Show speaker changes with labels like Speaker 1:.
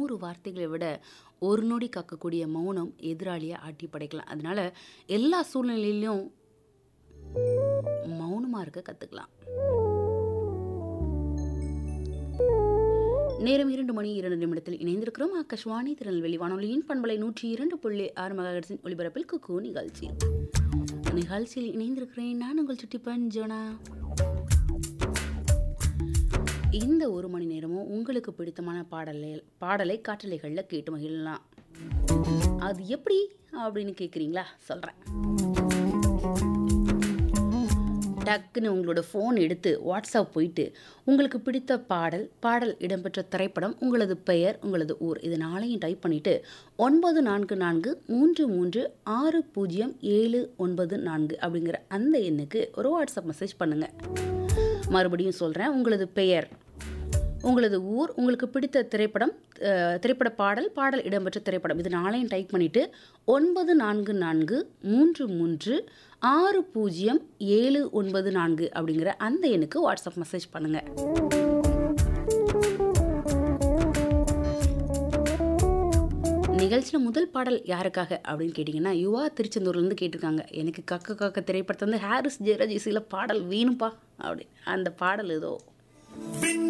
Speaker 1: நூறு வார்த்தைகளை விட ஒரு நொடி காக்கக்கூடிய மௌனம் எதிராளியை ஆட்டி படைக்கலாம் அதனால எல்லா சூழ்நிலையிலும் மௌனமாக இருக்க கற்றுக்கலாம் நேரம் இரண்டு மணி இரண்டு நிமிடத்தில் இணைந்திருக்கிறோம் ஆகாஷ்வாணி திருநெல்வேலி வானொலியின் பண்பலை நூற்றி இரண்டு புள்ளி ஆறு மகாகட்சின் ஒலிபரப்பில் குக்கு நிகழ்ச்சி நிகழ்ச்சியில் இணைந்திருக்கிறேன் நான் உங்கள் சுட்டி பஞ்சோனா இந்த ஒரு மணி நேரமும் உங்களுக்கு பிடித்தமான பாடலை பாடலை காற்றலைகளில் கேட்டு மகிழலாம் அது எப்படி அப்படின்னு கேட்குறீங்களா சொல்கிறேன் டக்குன்னு உங்களோட ஃபோன் எடுத்து வாட்ஸ்அப் போயிட்டு உங்களுக்கு பிடித்த பாடல் பாடல் இடம்பெற்ற திரைப்படம் உங்களது பெயர் உங்களது ஊர் இது நாளையும் டைப் பண்ணிவிட்டு ஒன்பது நான்கு நான்கு மூன்று மூன்று ஆறு பூஜ்ஜியம் ஏழு ஒன்பது நான்கு அப்படிங்கிற அந்த எண்ணுக்கு ஒரு வாட்ஸ்அப் மெசேஜ் பண்ணுங்கள் மறுபடியும் சொல்கிறேன் உங்களது பெயர் உங்களது ஊர் உங்களுக்கு பிடித்த திரைப்படம் அஹ், திரைப்பட பாடல் பாடல் இடம்பெற்ற திரைப்படம் இது நாளையும் டைப் பண்ணிவிட்டு ஒன்பது நான்கு நான்கு மூன்று மூன்று ஆறு பூஜ்ஜியம் ஏழு ஒன்பது நான்கு அப்படிங்கிற அந்த எண்ணுக்கு வாட்ஸ்அப் மெசேஜ் பண்ணுங்கள் நிகழ்ச்சியில் முதல் பாடல் யாருக்காக அப்படின்னு கேட்டிங்கன்னா யுவா திருச்செந்தூர்லேருந்து கேட்டிருக்காங்க எனக்கு கக்க கக்க திரைப்படத்தை வந்து ஹாரிஸ் ஜெயராஜ் இசையில் பாடல் வேணும்ப்பா அப்படி அந்த பாடல் ஏதோ